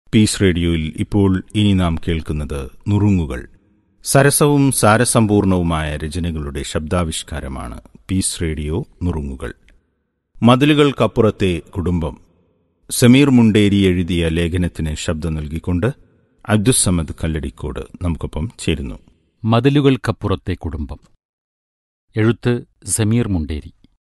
Piece റേഡിയോയിൽ ഇപ്പോൾ ഇനി നാം കേൾക്കുന്നത് നുറുങ്ങുകൾ സരസവും സാരസമ്പൂർണവുമായ രചനകളുടെ ശബ്ദാവിഷ്കാരമാണ് പീസ് റേഡിയോ നുറുങ്ങുകൾ മതിലുകൾക്കപ്പുറത്തെ കുടുംബം സമീർ മുണ്ടേരി എഴുതിയ ലേഖനത്തിന് ശബ്ദം നൽകിക്കൊണ്ട് അബ്ദുസമദ് കല്ലടിക്കോട് നമുക്കൊപ്പം ചേരുന്നു മതിലുകൾക്കപ്പുറത്തെ കുടുംബം എഴുത്ത് സമീർ മുണ്ടേരി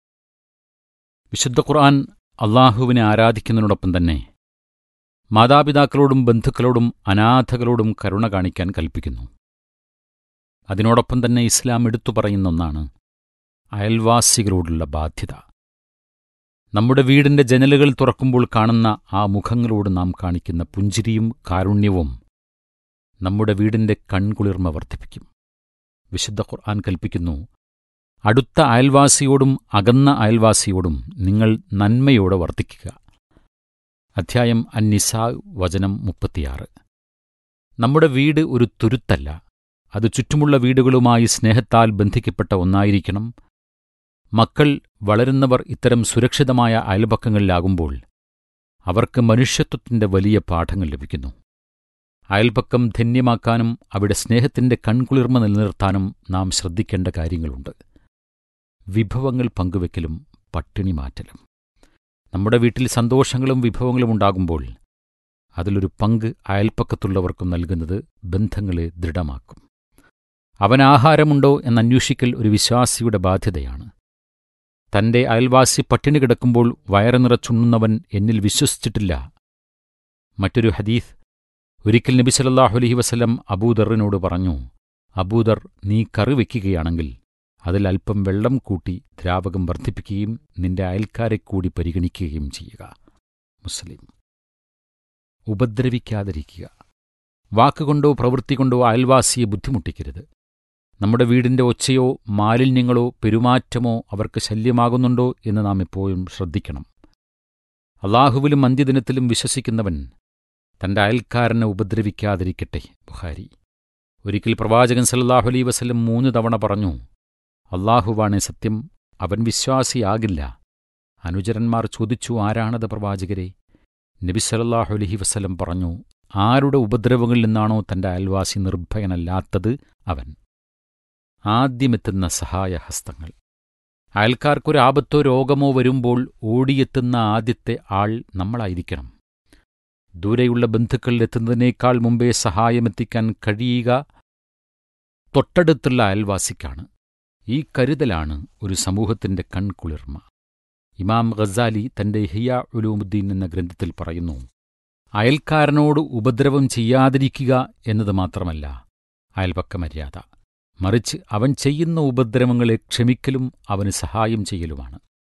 വിശുദ്ധ ഖുർആൻ അള്ളാഹുവിനെ ആരാധിക്കുന്നതിനോടൊപ്പം തന്നെ മാതാപിതാക്കളോടും ബന്ധുക്കളോടും അനാഥകളോടും കരുണ കാണിക്കാൻ കൽപ്പിക്കുന്നു അതിനോടൊപ്പം തന്നെ ഇസ്ലാം എടുത്തു പറയുന്ന ഒന്നാണ് അയൽവാസികളോടുള്ള ബാധ്യത നമ്മുടെ വീടിന്റെ ജനലുകൾ തുറക്കുമ്പോൾ കാണുന്ന ആ മുഖങ്ങളോട് നാം കാണിക്കുന്ന പുഞ്ചിരിയും കാരുണ്യവും നമ്മുടെ വീടിന്റെ കൺകുളിർമ വർദ്ധിപ്പിക്കും വിശുദ്ധ ഖുർആൻ കൽപ്പിക്കുന്നു അടുത്ത അയൽവാസിയോടും അകന്ന അയൽവാസിയോടും നിങ്ങൾ നന്മയോടെ വർദ്ധിക്കുക അധ്യായം അന്നിസാ വചനം മുപ്പത്തിയാറ് നമ്മുടെ വീട് ഒരു തുരുത്തല്ല അത് ചുറ്റുമുള്ള വീടുകളുമായി സ്നേഹത്താൽ ബന്ധിക്കപ്പെട്ട ഒന്നായിരിക്കണം മക്കൾ വളരുന്നവർ ഇത്തരം സുരക്ഷിതമായ അയൽപക്കങ്ങളിലാകുമ്പോൾ അവർക്ക് മനുഷ്യത്വത്തിന്റെ വലിയ പാഠങ്ങൾ ലഭിക്കുന്നു അയൽപക്കം ധന്യമാക്കാനും അവിടെ സ്നേഹത്തിന്റെ കൺകുളിർമ നിലനിർത്താനും നാം ശ്രദ്ധിക്കേണ്ട കാര്യങ്ങളുണ്ട് വിഭവങ്ങൾ പങ്കുവെക്കലും പട്ടിണി മാറ്റലും നമ്മുടെ വീട്ടിൽ സന്തോഷങ്ങളും വിഭവങ്ങളും ഉണ്ടാകുമ്പോൾ അതിലൊരു പങ്ക് അയൽപ്പക്കത്തുള്ളവർക്കും നൽകുന്നത് ബന്ധങ്ങളെ ദൃഢമാക്കും അവൻ ആഹാരമുണ്ടോ എന്നന്വേഷിക്കൽ ഒരു വിശ്വാസിയുടെ ബാധ്യതയാണ് തന്റെ അയൽവാസി പട്ടിണി കിടക്കുമ്പോൾ വയറ് നിറച്ചുണ്ണുന്നവൻ എന്നിൽ വിശ്വസിച്ചിട്ടില്ല മറ്റൊരു ഹദീസ് ഒരിക്കൽ നബി സല്ലല്ലാഹു അലൈഹി വസല്ലം അബൂദറിനോട് പറഞ്ഞു അബൂദർ നീ കറി വയ്ക്കുകയാണെങ്കിൽ അതിൽ അല്പം വെള്ളം കൂട്ടി ദ്രാവകം വർദ്ധിപ്പിക്കുകയും നിന്റെ അയൽക്കാരെ കൂടി പരിഗണിക്കുകയും ചെയ്യുക മുസ്ലിം ഉപദ്രവിക്കാതിരിക്കുക വാക്കുകൊണ്ടോ പ്രവൃത്തി കൊണ്ടോ അയൽവാസിയെ ബുദ്ധിമുട്ടിക്കരുത് നമ്മുടെ വീടിന്റെ ഒച്ചയോ മാലിന്യങ്ങളോ പെരുമാറ്റമോ അവർക്ക് ശല്യമാകുന്നുണ്ടോ എന്ന് നാം എപ്പോഴും ശ്രദ്ധിക്കണം അള്ളാഹുവിലും അന്ത്യദിനത്തിലും വിശ്വസിക്കുന്നവൻ തന്റെ അയൽക്കാരനെ ഉപദ്രവിക്കാതിരിക്കട്ടെ ബുഹാരി ഒരിക്കൽ പ്രവാചകൻ സല്ലല്ലാഹു അലൈ വസല്ലം മൂന്ന് തവണ പറഞ്ഞു അള്ളാഹുവാണെ സത്യം അവൻ വിശ്വാസിയാകില്ല അനുചരന്മാർ ചോദിച്ചു ആരാണത് പ്രവാചകരെ നബി സല്ലല്ലാഹു അലൈഹി വസല്ലം പറഞ്ഞു ആരുടെ ഉപദ്രവങ്ങളിൽ നിന്നാണോ തന്റെ അയൽവാസി നിർഭയനല്ലാത്തത് അവൻ ആദ്യമെത്തുന്ന സഹായഹസ്തങ്ങൾ അയൽക്കാർക്കൊരു ആപത്തോ രോഗമോ വരുമ്പോൾ ഓടിയെത്തുന്ന ആദ്യത്തെ ആൾ നമ്മളായിരിക്കണം ദൂരെയുള്ള ബന്ധുക്കളിലെത്തുന്നതിനേക്കാൾ മുമ്പേ സഹായമെത്തിക്കാൻ കഴിയുക തൊട്ടടുത്തുള്ള അയൽവാസിക്കാണ് ഈ കരുതലാണ് ഒരു സമൂഹത്തിന്റെ കൺകുളിർമ ഇമാം ഖസാലി തന്റെ ഹിയ ഉലൂമുദ്ദീൻ എന്ന ഗ്രന്ഥത്തിൽ പറയുന്നു അയൽക്കാരനോട് ഉപദ്രവം ചെയ്യാതിരിക്കുക എന്നത് മാത്രമല്ല അയൽപക്ക മര്യാദ മറിച്ച് അവൻ ചെയ്യുന്ന ഉപദ്രവങ്ങളെ ക്ഷമിക്കലും അവന് സഹായം ചെയ്യലുമാണ്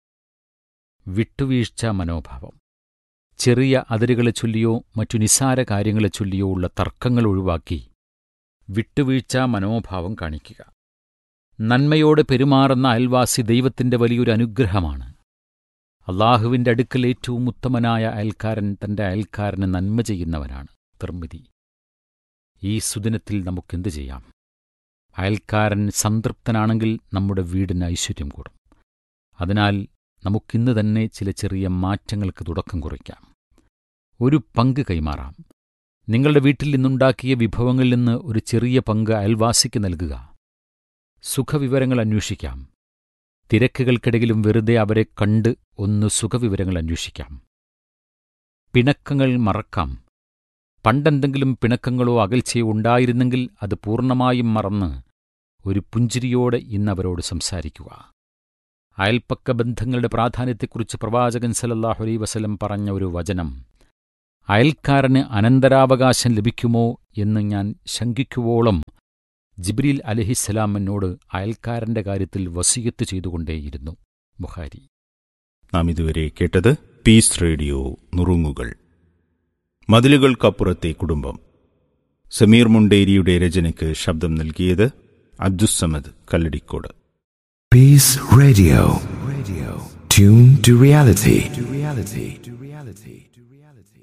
വിട്ടുവീഴ്ച മനോഭാവം ചെറിയ അതിരുകളെ ചൊല്ലിയോ മറ്റു നിസാര കാര്യങ്ങളെ ചൊല്ലിയോ ഉള്ള തർക്കങ്ങൾ ഒഴിവാക്കി വിട്ടുവീഴ്ച മനോഭാവം കാണിക്കുക നന്മയോടെ പെരുമാറുന്ന അയൽവാസി ദൈവത്തിന്റെ വലിയൊരു അനുഗ്രഹമാണ് അള്ളാഹുവിന്റെ അടുക്കൽ ഏറ്റവും ഉത്തമനായ അയൽക്കാരൻ തന്റെ അയൽക്കാരന് നന്മ ചെയ്യുന്നവനാണ് നിർമ്മിതി ഈ സുദിനത്തിൽ നമുക്കെന്ത് ചെയ്യാം അയൽക്കാരൻ സംതൃപ്തനാണെങ്കിൽ നമ്മുടെ വീടിന് ഐശ്വര്യം കൂടും അതിനാൽ നമുക്കിന്ന് തന്നെ ചില ചെറിയ മാറ്റങ്ങൾക്ക് തുടക്കം കുറിക്കാം ഒരു പങ്ക് കൈമാറാം നിങ്ങളുടെ വീട്ടിൽ നിന്നുണ്ടാക്കിയ വിഭവങ്ങളിൽ നിന്ന് ഒരു ചെറിയ പങ്ക് അയൽവാസിക്ക് നൽകുക സുഖവിവരങ്ങൾ അന്വേഷിക്കാം തിരക്കുകൾക്കിടയിലും വെറുതെ അവരെ കണ്ട് ഒന്ന് സുഖവിവരങ്ങൾ അന്വേഷിക്കാം പിണക്കങ്ങൾ മറക്കാം പണ്ടെന്തെങ്കിലും പിണക്കങ്ങളോ അകൽച്ചയോ ഉണ്ടായിരുന്നെങ്കിൽ അത് പൂർണ്ണമായും മറന്ന് ഒരു പുഞ്ചിരിയോടെ ഇന്നവരോട് സംസാരിക്കുക അയൽപ്പക്ക ബന്ധങ്ങളുടെ പ്രാധാന്യത്തെക്കുറിച്ച് പ്രവാചകൻ സലല്ലാഹു അലൈ വസലം പറഞ്ഞ ഒരു വചനം അയൽക്കാരന് അനന്തരാവകാശം ലഭിക്കുമോ എന്ന് ഞാൻ ശങ്കിക്കുവോളം ജിബ്രീൽ അലഹിസ്സലാം എന്നോട് അയൽക്കാരന്റെ കാര്യത്തിൽ വസീയത്ത് ചെയ്തുകൊണ്ടേയിരുന്നു ബുഹാരി നാം ഇതുവരെ കേട്ടത് പീസ് റേഡിയോ നുറുങ്ങുകൾ മതിലുകൾക്കപ്പുറത്തെ കുടുംബം സമീർ മുണ്ടേരിയുടെ രചനയ്ക്ക് ശബ്ദം നൽകിയത് Abdussamad Kalladikode Peace Radio. Radio. Tune to reality. To reality. To reality. To reality.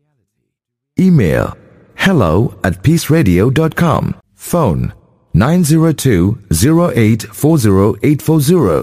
Email hello at peaceradio.com. Phone 902-0840840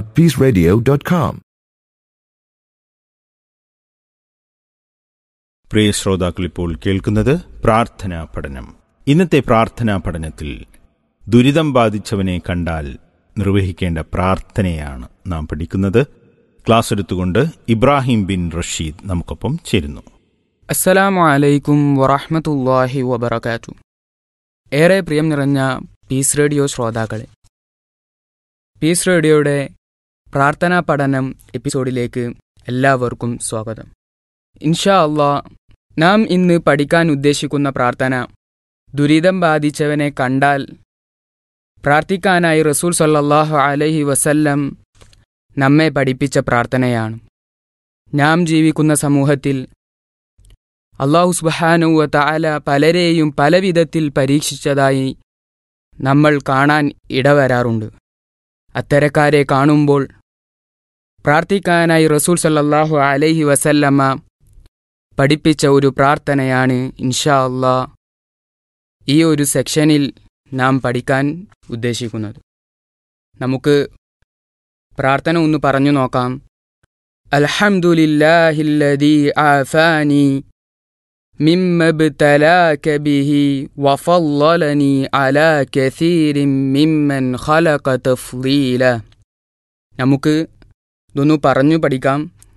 www.peaceradio.com. പ്രിയ ശ്രോതാക്കൾ ഇപ്പോൾ കേൾക്കുന്നത് പ്രാർത്ഥനാ പഠനം ഇന്നത്തെ പ്രാർത്ഥനാ പഠനത്തിൽ ദുരിതം ബാധിച്ചവനെ കണ്ടാൽ നിർവഹിക്കേണ്ട പ്രാർത്ഥനയാണ് നാം പഠിക്കുന്നത് ക്ലാസ് എടുത്തുകൊണ്ട് ഇബ്രാഹിം ബിൻ റഷീദ് നമുക്കൊപ്പം ചേരുന്നു അസ്സലാമു അലൈക്കും വറഹ്മത്തുള്ളാഹി വബറകാതു ഏറെ പ്രിയം നിറഞ്ഞ പീസ് റേഡിയോ ശ്രോതാക്കളെ പീസ് റേഡിയോയുടെ പ്രാർത്ഥനാ പഠനം എപ്പിസോഡിലേക്ക് എല്ലാവർക്കും സ്വാഗതം ഇൻഷാ അള്ളാ നാം ഇന്ന് പഠിക്കാൻ ഉദ്ദേശിക്കുന്ന പ്രാർത്ഥന ദുരിതം ബാധിച്ചവനെ കണ്ടാൽ പ്രാർത്ഥിക്കാനായി റസൂൽ സല്ലല്ലാഹു അലൈഹി വസല്ലം നമ്മെ പഠിപ്പിച്ച പ്രാർത്ഥനയാണ് നാം ജീവിക്കുന്ന സമൂഹത്തിൽ അള്ളാഹു സുബാനുവ താല പലരെയും പലവിധത്തിൽ പരീക്ഷിച്ചതായി നമ്മൾ കാണാൻ ഇടവരാറുണ്ട് അത്തരക്കാരെ കാണുമ്പോൾ പ്രാർത്ഥിക്കാനായി റസൂൽ സല്ലല്ലാഹു അലൈഹി വസല്ലമ്മ പഠിപ്പിച്ച ഒരു പ്രാർത്ഥനയാണ് ഇൻഷാ അള്ളാ ഈ ഒരു സെക്ഷനിൽ നാം പഠിക്കാൻ ഉദ്ദേശിക്കുന്നത് നമുക്ക് പ്രാർത്ഥന ഒന്ന് പറഞ്ഞു നോക്കാം അൽഹംദുലില്ലാഹില്ലദീ ആഫാനി مما ابتلاك به وفضلني على كثير ممن خلق تفضيلا നമുക്ക് ഇതൊന്നു പറഞ്ഞു പഠിക്കാം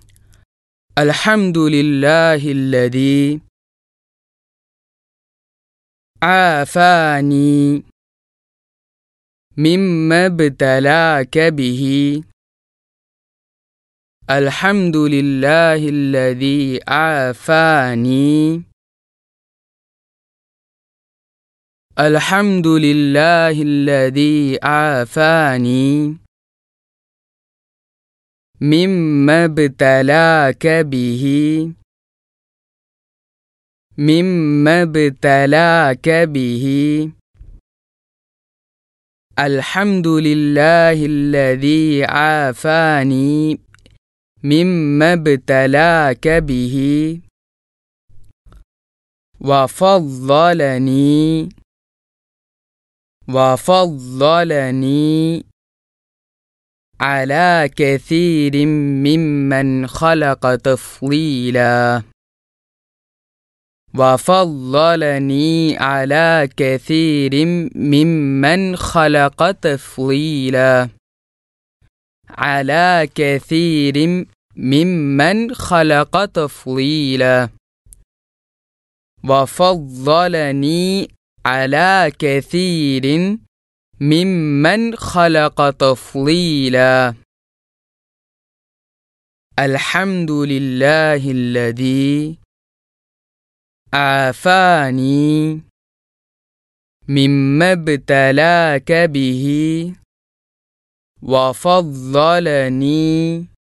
അൽഹംദുലില്ലാഹില്ലദീ ആഫാനി مما ابتلاك به الحمد لله الذي عافاني الحمد لله الذي عافاني مما ابتلاك به مما ابتلاك به الحمد لله الذي عافاني مما ابتلاك به وفضلني وفضلني على كثير ممن خلق تفضيلا وفضلني على كثير ممن خلق تفضيلا على كثير ممن خلق تفضيلا وفضلني على كثير ممن خلق تفضيلا الحمد لله الذي عافاني مما ابتلاك به وفضلني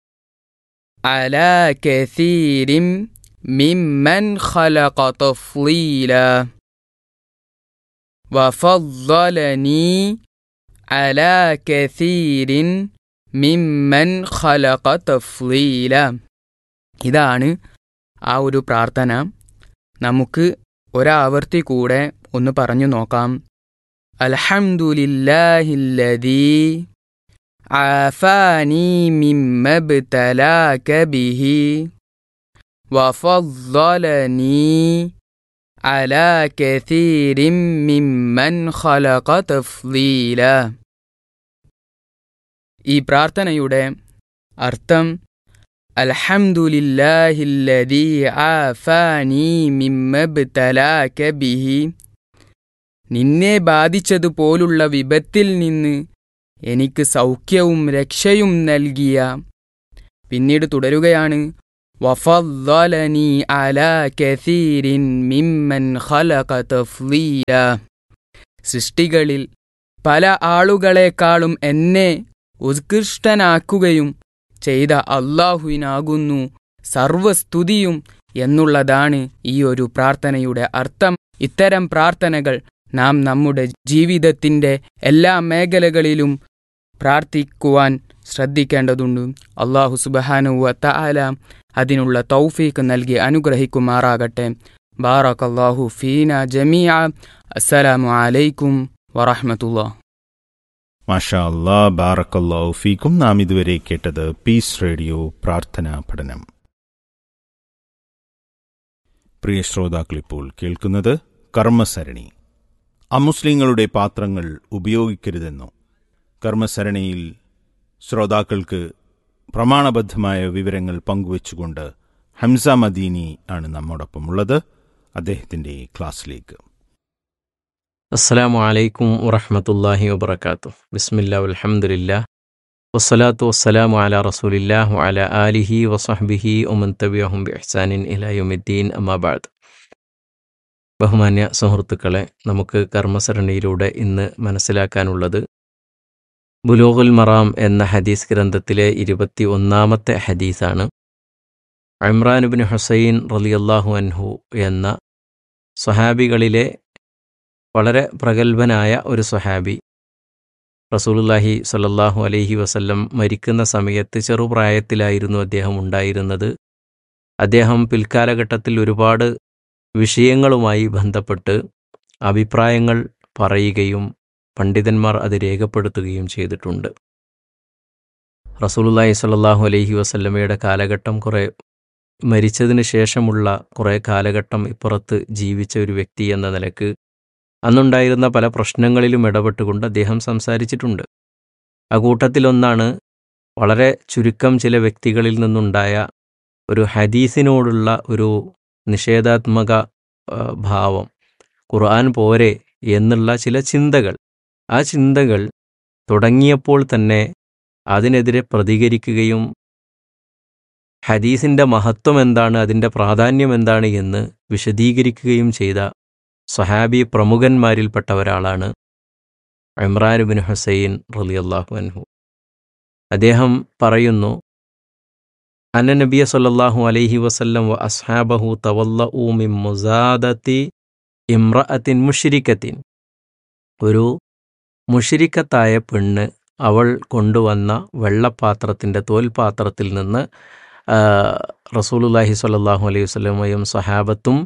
على كثير ممن خلق تفضيلا وفضلني على كثير ممن خلق تفضيلا ഇതാണ് ആ ഒരു പ്രാർത്ഥന നമുക്ക് ഒരാവർത്തി കൂടെ ഒന്ന് പറഞ്ഞു നോക്കാം അൽഹംദുലില്ലാഹില്ലദീ عافاني مما ابتلاك به وفضلني على كثير ممن خلق تفضيلا ഈ പ്രാർത്ഥനയുടെ അർത്ഥം അൽഹംദുലില്ലാഹില്ലദീ ആഫാനി മിമ്മബ്തലാക ബിഹി നിന്നെ ബാധിച്ചതുപോലുള്ള വിപത്തിൽ നിന്ന് എനിക്ക് സൗഖ്യവും രക്ഷയും നൽകിയ പിന്നീട് തുടരുകയാണ് വഫദ്ദലനി അലാ കസീരിൻ മിമ്മൻ ഖലഖ തഫ്ലീല സൃഷ്ടികളിൽ പല ആളുകളെക്കാളും എന്നെ ഉത്കൃഷ്ടനാക്കുകയും ചെയ്ത അള്ളാഹുവിനാകുന്നു സർവസ്തുതിയും എന്നുള്ളതാണ് ഈ ഒരു പ്രാർത്ഥനയുടെ അർത്ഥം ഇത്തരം പ്രാർത്ഥനകൾ നാം നമ്മുടെ ജീവിതത്തിൻ്റെ എല്ലാ മേഖലകളിലും പ്രാർത്ഥിക്കുവാൻ ശ്രദ്ധിക്കേണ്ടതുണ്ട് അള്ളാഹു സുബഹാനുവ തആല അതിനുള്ള തൗഫീക്ക് നൽകി അനുഗ്രഹിക്കുമാറാകട്ടെ ബാറക് അള്ളാഹു ഫീന ജമിയ അസ്സലാമു അലൈക്കും വറഹമത്തുള്ള മാഷാ അല്ലാ ബാറക്കല്ലാ ഫീക്കും നാം ഇതുവരെ കേട്ടത് പീസ് റേഡിയോ പ്രാർത്ഥനാ പഠനം പ്രിയ ശ്രോതാക്കൾ ഇപ്പോൾ കേൾക്കുന്നത് കർമ്മസരണി അമുസ്ലിങ്ങളുടെ പാത്രങ്ങൾ ഉപയോഗിക്കരുതെന്നോ കർമ്മസരണിയിൽ ശ്രോതാക്കൾക്ക് പ്രമാണബദ്ധമായ വിവരങ്ങൾ പങ്കുവച്ചുകൊണ്ട് ഹംസ മദീനി ആണ് നമ്മോടൊപ്പം ഉള്ളത് അദ്ദേഹത്തിന്റെ ക്ലാസ്സിലേക്ക് അസ്സലാമു അലൈക്കും വറഹമത്തല്ലാഹി വബർക്കാത്തു ബിസ്മില്ലാ അൽഹംദുലില്ലാ വസ്സലാത്തു വസ്സലാമു അലാ റസൂലില്ലാ വഅല ആലിഹി വസഹ്ബിഹി ഒമൻ തബിയഹും ബി ഇഹ്സാനിൻ ഇലാ യൗമിദ്ദീൻ അമ്മാബാദ് ബഹുമാന്യ സുഹൃത്തുക്കളെ നമുക്ക് കർമ്മസരണിയിലൂടെ ഇന്ന് മനസ്സിലാക്കാനുള്ളത് ബുലൂഗുൽ മറാം എന്ന ഹദീസ് ഗ്രന്ഥത്തിലെ ഇരുപത്തി ഒന്നാമത്തെ ഹദീസാണ് ഇമ്രാനുബിൻ ഹുസൈൻ റളിയല്ലാഹു അൻഹു എന്ന സ്വഹാബികളിലെ വളരെ പ്രഗത്ഭനായ ഒരു സ്വഹാബി റസൂലുല്ലാഹി സല്ലല്ലാഹു അലൈഹി വസല്ലം മരിക്കുന്ന സമയത്ത് ചെറുപ്രായത്തിലായിരുന്നു അദ്ദേഹം ഉണ്ടായിരുന്നത് അദ്ദേഹം പിൽക്കാലഘട്ടത്തിൽ ഒരുപാട് വിഷയങ്ങളുമായി ബന്ധപ്പെട്ട് അഭിപ്രായങ്ങൾ പറയുകയും പണ്ഡിതന്മാർ അത് രേഖപ്പെടുത്തുകയും ചെയ്തിട്ടുണ്ട് റസൂലുല്ലാഹി സല്ലല്ലാഹു അലൈഹി വസല്ലമയുടെ കാലഘട്ടം കുറേ മരിച്ചതിന് ശേഷമുള്ള കുറേ കാലഘട്ടം ഇപ്പുറത്ത് ജീവിച്ച ഒരു വ്യക്തി എന്ന നിലക്ക് അന്നുണ്ടായിരുന്ന പല പ്രശ്നങ്ങളിലും ഇടപെട്ടുകൊണ്ട് അദ്ദേഹം സംസാരിച്ചിട്ടുണ്ട് ആ കൂട്ടത്തിലൊന്നാണ് വളരെ ചുരുക്കം ചില വ്യക്തികളിൽ നിന്നുണ്ടായ ഒരു ഹദീസിനോടുള്ള ഒരു നിഷേധാത്മക ആ, ഭാവം ഖുർആൻ പോരെ എന്നുള്ള ചില ചിന്തകൾ ആ ചിന്തകൾ തുടങ്ങിയപ്പോൾ തന്നെ അതിനെതിരെ പ്രതികരിക്കുകയും ഹദീസിൻ്റെ മഹത്വം എന്താണ് അതിൻ്റെ പ്രാധാന്യം എന്താണ് എന്ന് വിശദീകരിക്കുകയും ചെയ്ത സ്വഹാബി പ്രമുഖന്മാരിൽപ്പെട്ട ഒരാളാണ് ഇമ്രാൻ ബിൻ ഹുസൈൻ റളിയല്ലാഹു അൻഹു അദ്ദേഹം പറയുന്നു അന്ന നബിയ സല്ലല്ലാഹു അലൈഹി വസല്ലം വ അസ്ഹാബഹു തവല്ലഉ മിൻ മുസാദത്തി ഇമ്രഅത്തിൻ മുഷ്രിക്കത്തിൻ ഒരു മുഷിരിക്കത്തായ പെണ്ണ് അവൾ കൊണ്ടുവന്ന വെള്ളപ്പാത്രത്തിൻ്റെ തോൽപാത്രത്തിൽ നിന്ന് ആ, റസൂലുള്ളാഹി സ്വല്ലല്ലാഹു അലൈഹി വസല്ലമയും സഹാബത്തും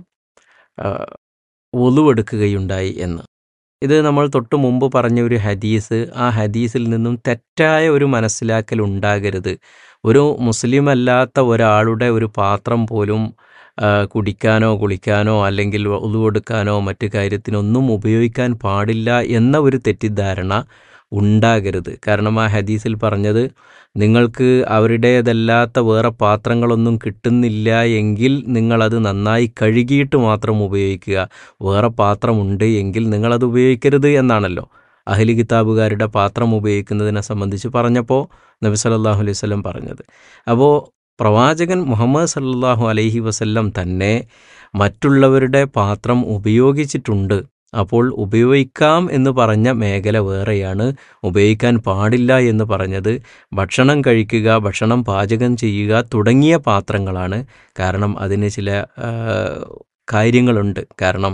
ഒലുവെടുക്കുകയുണ്ടായി എന്ന് ഇത് നമ്മൾ തൊട്ടു മുമ്പ് പറഞ്ഞ ഒരു ഹദീസ് ആ ഹദീസിൽ നിന്നും തെറ്റായ ഒരു മനസ്സിലാക്കൽ ഉണ്ടാകരുത് ഒരു മുസ്ലിം അല്ലാത്ത ഒരാളുടെ ഒരു പാത്രം പോലും ആ, കുടിക്കാനോ കുളിക്കാനോ അല്ലെങ്കിൽ ഒലുവെടുക്കാനോ മറ്റു കാര്യത്തിനൊന്നും ഉപയോഗിക്കാൻ പാടില്ല എന്ന ഒരു തെറ്റിദ്ധാരണ ഉണ്ടാകരുത് കാരണം ആ ഹദീസിൽ പറഞ്ഞത് നിങ്ങൾക്ക് അവരുടേതല്ലാത്ത വേറെ പാത്രങ്ങളൊന്നും കിട്ടുന്നില്ല എങ്കിൽ നിങ്ങളത് നന്നായി കഴുകിയിട്ട് മാത്രം ഉപയോഗിക്കുക വേറെ പാത്രമുണ്ട് എങ്കിൽ നിങ്ങളത് ഉപയോഗിക്കരുത് എന്നാണല്ലോ അഹ്ലി കിതാബുകാരുടെ പാത്രം ഉപയോഗിക്കുന്നതിനെ സംബന്ധിച്ച് പറഞ്ഞപ്പോൾ നബി സല്ലല്ലാഹു അലൈഹി വസല്ലം പറഞ്ഞത് അപ്പോൾ പ്രവാചകൻ മുഹമ്മദ് സല്ലല്ലാഹു അലൈഹി വസല്ലം തന്നെ മറ്റുള്ളവരുടെ പാത്രം ഉപയോഗിച്ചിട്ടുണ്ട് അപ്പോൾ ഉപയോഗിക്കാം എന്ന് പറഞ്ഞ മേഖല വേറെയാണ് ഉപയോഗിക്കാൻ പാടില്ല എന്ന് പറഞ്ഞത് ഭക്ഷണം കഴിക്കുക ഭക്ഷണം പാചകം ചെയ്യുക തുടങ്ങിയ പാത്രങ്ങളാണ് കാരണം അതിന് ചില ആ, കാര്യങ്ങളുണ്ട് കാരണം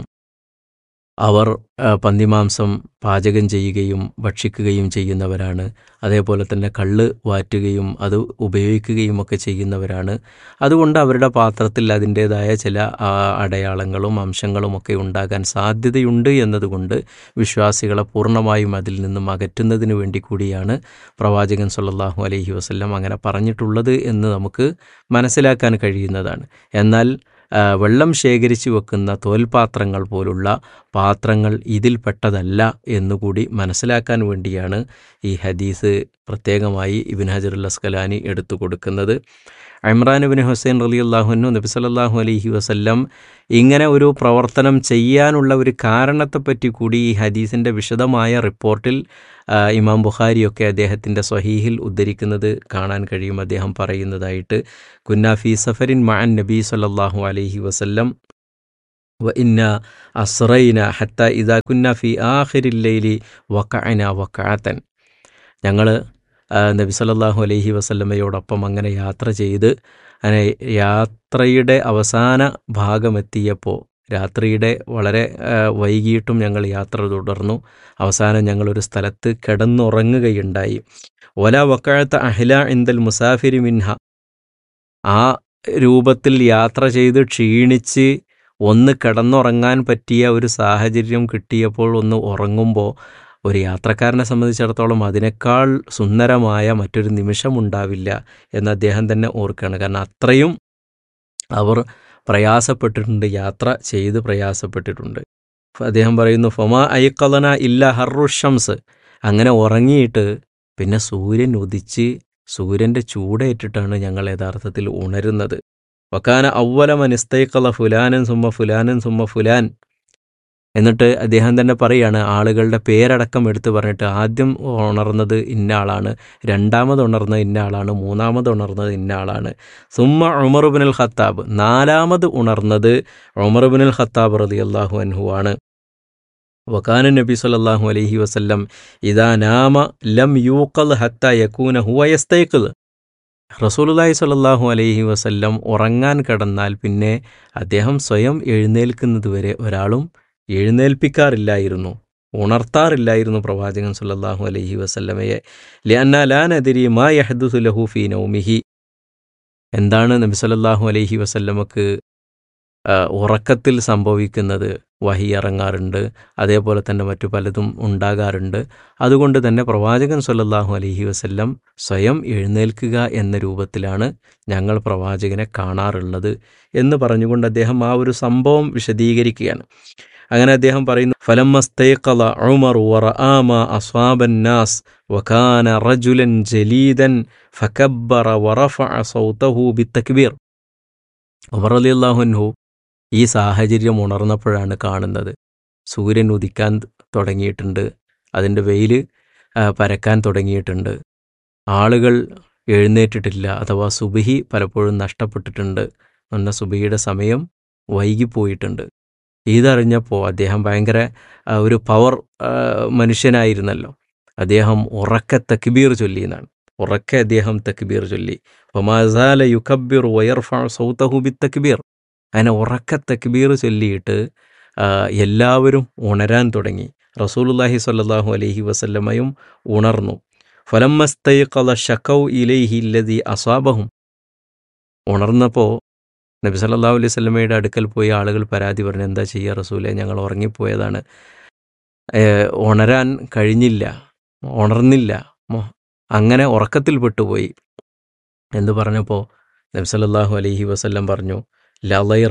അവർ ആ, പന്നിമാംസം പാചകം ചെയ്യുകയും ഭക്ഷിക്കുകയും ചെയ്യുന്നവരാണ് അതേപോലെ തന്നെ കള്ള് വാറ്റുകയും അത് ഉപയോഗിക്കുകയും ഒക്കെ ചെയ്യുന്നവരാണ് അതുകൊണ്ട് അവരുടെ പാത്രത്തിൽ അതിൻ്റേതായ ചില ആ, അടയാളങ്ങളും അംശങ്ങളും ഒക്കെ ഉണ്ടാകാൻ സാധ്യതയുണ്ട് എന്നതുകൊണ്ട് വിശ്വാസികളെ പൂർണ്ണമായും അതിൽ നിന്നും അകറ്റുന്നതിന് വേണ്ടി കൂടിയാണ് പ്രവാചകൻ സല്ലല്ലാഹു അലൈഹി വസല്ലം അങ്ങനെ പറഞ്ഞിട്ടുള്ളത് എന്ന് നമുക്ക് മനസ്സിലാക്കാൻ കഴിയുന്നതാണ് എന്നാൽ ആ, വെള്ളം ശേഖരിച്ചു വെക്കുന്ന തോൽപാത്രങ്ങൾ പോലുള്ള പാത്രങ്ങൾ ഇതിൽപ്പെട്ടതല്ല എന്നുകൂടി മനസ്സിലാക്കാൻ വേണ്ടിയാണ് ഈ ഹദീസ് പ്രത്യേകമായി ഇബിൻ ഹജറുൽ അസ്കലാനി എടുത്തു കൊടുക്കുന്നത് ഇമ്രാൻ ബിൻ ഹുസൈൻ റലി അള്ളാഹുനു നബി സല്ലല്ലാഹു അലൈഹി വസല്ലം ഇങ്ങനെ ഒരു പ്രവർത്തനം ചെയ്യാനുള്ള ഒരു കാരണത്തെപ്പറ്റി കൂടി ഈ ഹദീസിൻ്റെ വിശദമായ റിപ്പോർട്ടിൽ ആ, ഇമാം ബുഖാരിയൊക്കെ അദ്ദേഹത്തിൻ്റെ സ്വഹീഹിൽ ഉദ്ധരിക്കുന്നത് കാണാൻ കഴിയും അദ്ദേഹം പറയുന്നതായിട്ട് കുന്നാഫി സഫരിൻ മഅൻ നബി സല്ലല്ലാഹു അലൈഹി വസല്ലം വ ഇന്ന അസ്റൈന ഹത്ത ഇദാ കുന്ന ഫി ആഖിരിൽ ലൈലി വഖഅന വഖഅതൻ ഞങ്ങൾ നബി സല്ലല്ലാഹു അലൈഹി വസല്ലമയോടൊപ്പം അങ്ങനെ യാത്ര ചെയ്ത് അങ്ങനെ യാത്രയുടെ അവസാന ഭാഗമെത്തിയപ്പോൾ രാത്രിയുടെ വളരെ ആ, വൈകിയിട്ടും ഞങ്ങൾ യാത്ര തുടർന്നു അവസാനം ഞങ്ങളൊരു സ്ഥലത്ത് കിടന്നുറങ്ങുകയുണ്ടായി ഒല വക്കാഴത്ത അഹില ഇന്ദൽ മുസാഫിരി മിൻഹ ആ രൂപത്തിൽ യാത്ര ചെയ്ത് ക്ഷീണിച്ച് ഒന്ന് കിടന്നുറങ്ങാൻ പറ്റിയ ഒരു സാഹചര്യം കിട്ടിയപ്പോൾ ഒന്ന് ഉറങ്ങുമ്പോൾ ഒരു യാത്രക്കാരനെ സംബന്ധിച്ചിടത്തോളം അതിനേക്കാൾ സുന്ദരമായ മറ്റൊരു നിമിഷം ഉണ്ടാവില്ല എന്ന് അദ്ദേഹം തന്നെ ഓർക്കുകയാണ് കാരണം അത്രയും അവർ പ്രയാസപ്പെട്ടിട്ടുണ്ട് യാത്ര ചെയ്ത് പ്രയാസപ്പെട്ടിട്ടുണ്ട് അദ്ദേഹം പറയുന്നു ഫൊമാ ഐക്കലന ഇല്ല ഹർറുഷംസ് അങ്ങനെ ഉറങ്ങിയിട്ട് പിന്നെ സൂര്യൻ ഉദിച്ച് സൂര്യൻ്റെ ചൂടേറ്റിട്ടാണ് ഞങ്ങൾ യഥാർത്ഥത്തിൽ ഉണരുന്നത് വക്കാന ഔവലമനിസ്തൈക്കല ഫുലാനൻ സുമ്മ ഫുലാനൻ സുമ്മ ഫുലാൻ എന്നിട്ട് അദ്ദേഹം തന്നെ പറയാണ് ആളുകളുടെ പേരടക്കം എടുത്തു പറഞ്ഞിട്ട് ആദ്യം ഉണർന്നത് ഇന്ന ആളാണ് രണ്ടാമത് ഉണർന്നത് ഇന്ന ആളാണ് മൂന്നാമത് ഉണർന്നത് ഇന്ന ആളാണ് സുമ്മ ഉമറുബിനുൽ ഖത്താബ് നാലാമത് ഉണർന്നത് ഉമറുബിനുൽ ഖത്താബ് റതി അള്ളാഹു അൻഹു ആണ് വക്കാന നബി സല്ലല്ലാഹു അലൈഹി വസല്ലം ഇദാ നാമ ലം യൂക്കൽ ഹത്ത യക്കൂന ഹുവയസ്തൈക്കൽ റസൂലുള്ളാഹി സ്വല്ലല്ലാഹു അലൈഹി വസല്ലം ഉറങ്ങാൻ കിടന്നാൽ പിന്നെ അദ്ദേഹം സ്വയം എഴുന്നേൽക്കുന്നതുവരെ ഒരാളും എഴുന്നേൽപ്പിക്കാറില്ലായിരുന്നു ഉണർത്താറില്ലായിരുന്നു പ്രവാചകൻ സല്ലല്ലാഹു അലൈഹി വസല്ലമയെ ലിഅന്ന ലാ നദരി മാ യഹ്ദുസു ലഹു ഫീ നൗമിഹി എന്താണ് നബി സല്ലല്ലാഹു അലൈഹി വസല്ലമക്ക് ആ, ഉറക്കത്തിൽ സംഭവിക്കുന്നത് വഹി ഇറങ്ങാറുണ്ട് അതേപോലെ തന്നെ മറ്റു പലതും ഉണ്ടാകാറുണ്ട് അതുകൊണ്ട് തന്നെ പ്രവാചകൻ സല്ലല്ലാഹു അലൈഹി വസല്ലം സ്വയം എഴുന്നേൽക്കുക എന്ന രൂപത്തിലാണ് ഞങ്ങൾ പ്രവാചകനെ കാണാറുള്ളത് എന്ന് പറഞ്ഞുകൊണ്ട് അദ്ദേഹം ആ ഒരു സംഭവം വിശദീകരിക്കുകയാണ് അങ്ങനെ അദ്ദേഹം പറയുന്നു ഫലമസ്തൈഖല ഉമർ വറആമ അസ്വാബൻ നാസ് വകാന റജുലൻ ജലീദൻ ഫകബ്ബറ വറഫഅ സൗതഹു ബിത്തക്ബീർ ഉമർ റളിയല്ലാഹു അൻഹു ഈ സാഹചര്യം ഉണർന്നപ്പോഴാണ് കാണുന്നത് സൂര്യൻ ഉദിക്കാൻ തുടങ്ങിയിട്ടുണ്ട് അതിൻ്റെ വെയിൽ പരക്കാൻ തുടങ്ങിയിട്ടുണ്ട് ആളുകൾ എഴുന്നേറ്റിട്ടില്ല അഥവാ സുബിഹി പലപ്പോഴും നഷ്ടപ്പെട്ടിട്ടുണ്ട് എന്ന സുബിഹിയുടെ സമയം വൈകിപ്പോയിട്ടുണ്ട് ഇതറിഞ്ഞപ്പോൾ അദ്ദേഹം ഭയങ്കര ആ, ഒരു പവർ ആ, മനുഷ്യനായിരുന്നല്ലോ അദ്ദേഹം ഉറക്കെ തക്ബീർ ചൊല്ലി എന്നാണ് ഉറക്കെ അദ്ദേഹം തക്ബീർ ചൊല്ലി ഒമാസാല യുക്കബിർ വയർഫ സൗത്തഹു ബി തക്ബീർ അങ്ങനെ ഉറക്കെ തക്ബീർ ചൊല്ലിയിട്ട് ആ, എല്ലാവരും ഉണരാൻ തുടങ്ങി റസൂലുല്ലാഹി സ്വല്ലല്ലാഹു അലൈഹി വസല്ലമയും ഉണർന്നു ഫലമ്മസ്തൈഖല ഷക്കൗ ഇലൈഹി ഇല്ലതി അസ്വാബഹും ഉണർന്നപ്പോൾ നബി സല്ലല്ലാഹു അലൈഹി വസല്ലമയുടെ അടുക്കൽ പോയി ആളുകൾ പരാതി പറഞ്ഞു എന്താ ചെയ്യുക റസൂലെ ഞങ്ങൾ ഉറങ്ങിപ്പോയതാണ് ഏഹ്, ഉണരാൻ കഴിഞ്ഞില്ല ഉണർന്നില്ല മോ- അങ്ങനെ ഉറക്കത്തിൽ പെട്ടുപോയി എന്ന് പറഞ്ഞപ്പോൾ നബി സല്ലല്ലാഹു അലൈഹി വസല്ലം പറഞ്ഞു ലലൈറ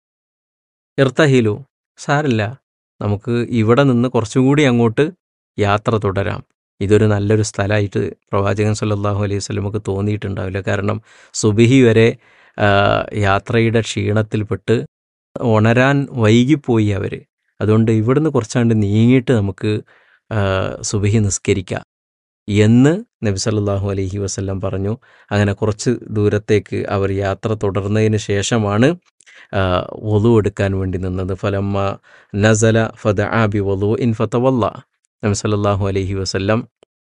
ഇർത്തഹിലു സാരില്ല നമുക്ക് ഇവിടെ നിന്ന് കുറച്ചും കൂടി അങ്ങോട്ട് യാത്ര തുടരാം ഇതൊരു നല്ലൊരു സ്ഥലമായിട്ട് പ്രവാചകൻ സല്ലല്ലാഹു അലൈഹി വസല്ലമക്ക് തോന്നിയിട്ടുണ്ടാവില്ല കാരണം സുബിഹി വരെ ആ, യാത്രയുടെ ക്ഷീണത്തിൽപ്പെട്ട് ഉണരാൻ വൈകിപ്പോയി അവർ അതുകൊണ്ട് ഇവിടുന്ന് കുറച്ചാണ്ട് നീങ്ങിയിട്ട് നമുക്ക് ആ, സുബിഹി നിസ്കരിക്കാം എന്ന് നബി സല്ലല്ലാഹു അലൈഹി വസല്ലം പറഞ്ഞു അങ്ങനെ കുറച്ച് ദൂരത്തേക്ക് അവർ യാത്ര തുടർന്നതിന് ശേഷമാണ് വധു എടുക്കാൻ വേണ്ടി നിന്നത് ഫലമ്മ നസല ഫദ ആബി വധു ഇൻ ഫതവല്ല നബി സല്ലല്ലാഹു അലൈഹി വസല്ലം